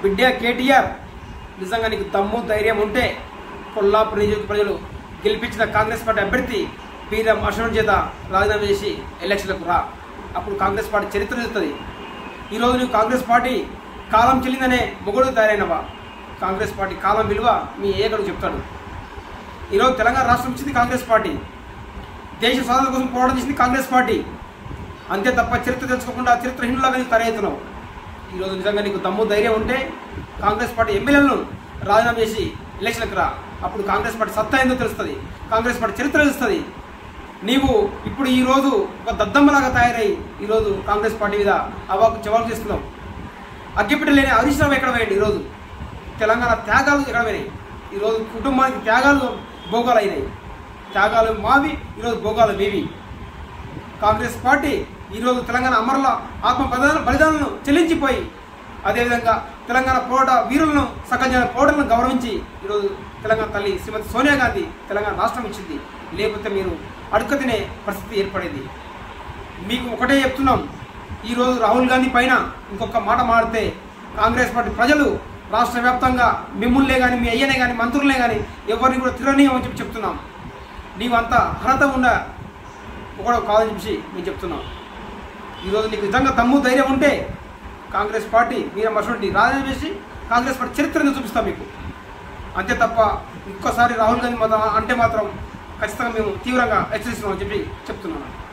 బిడ్డ కేటీఆర్ నిజంగా నీకు దమ్ము ధైర్యం ఉంటే కొల్లాపూర్ నియోజక ప్రజలు గెలిపించిన కాంగ్రెస్ పార్టీ అభ్యర్థి పీరం అశోక్ చేత రాజీనామా చేసి ఎలక్షన్లకు రా అప్పుడు కాంగ్రెస్ పార్టీ చరిత్ర చెప్తుంది ఈరోజు నువ్వు కాంగ్రెస్ పార్టీ కాలం చెల్లిందనే మొగుడు తయారైనవా కాంగ్రెస్ పార్టీ కాలం విలువ మీ ఏకడు చెప్తాడు ఈరోజు తెలంగాణ రాష్ట్రం ఇచ్చింది కాంగ్రెస్ పార్టీ దేశ స్వాతంత్రం కోసం పోరాటం చేసింది కాంగ్రెస్ పార్టీ అంతే తప్ప చరిత్ర తెలుసుకోకుండా చరిత్రహీనులాగా నీకు తయారవుతున్నావు ఈరోజు నిజంగా నీకు దమ్ము ధైర్యం ఉంటే కాంగ్రెస్ పార్టీ ఎమ్మెల్యేలను రాజీనామా చేసి ఎలక్షన్లకు రా అప్పుడు కాంగ్రెస్ పార్టీ సత్తా ఏందో తెలుస్తుంది కాంగ్రెస్ పార్టీ చరిత్ర తెలుస్తుంది నీవు ఇప్పుడు ఈ రోజు ఒక దద్దమ్మలాగా తయారై ఈరోజు కాంగ్రెస్ పార్టీ మీద అవాకు జవాబు చేస్తున్నావు అగ్గిపెట్ట లేని హరీష్ రావు ఎక్కడ పోయాడు ఈరోజు తెలంగాణ త్యాగాలు ఎక్కడ పోయినాయి ఈరోజు కుటుంబానికి త్యాగాలు భోగాలు అయినాయి త్యాగాలు మావి ఈరోజు భోగాలు మీవి కాంగ్రెస్ పార్టీ ఈరోజు తెలంగాణ అమరుల ఆత్మ బలిదాన బలిదానాలను చెల్లించిపోయి అదేవిధంగా తెలంగాణ పోరాట వీరులను సకల పోరాటలను గౌరవించి ఈరోజు తెలంగాణ తల్లి శ్రీమతి సోనియా గాంధీ తెలంగాణ రాష్ట్రం ఇచ్చింది లేకపోతే మీరు అడుక్క తినే పరిస్థితి ఏర్పడేది మీకు ఒకటే చెప్తున్నాం ఈరోజు రాహుల్ గాంధీ పైన ఇంకొక మాట మాడితే కాంగ్రెస్ పార్టీ ప్రజలు రాష్ట్ర వ్యాప్తంగా మిమ్మల్నే కానీ మీ అయ్యనే కానీ మంత్రులనే కానీ ఎవరిని కూడా తిరనీయమని చెప్పి చెప్తున్నాం నీవంతా అర్హత ఉన్న ఒకడు కాదని చెప్పి మేము చెప్తున్నాం ఈరోజు నీకు నిజంగా దమ్ము ధైర్యం ఉంటే కాంగ్రెస్ పార్టీ మీరు మసోటి రాజీనామా చేసి కాంగ్రెస్ పార్టీ చరిత్రను చూపిస్తాం మీకు అంతే తప్ప ఇంకోసారి రాహుల్ గాంధీ మాత్రం అంటే మాత్రం ఖచ్చితంగా మేము తీవ్రంగా హెచ్చరిస్తున్నామని చెప్పి చెప్తున్నాను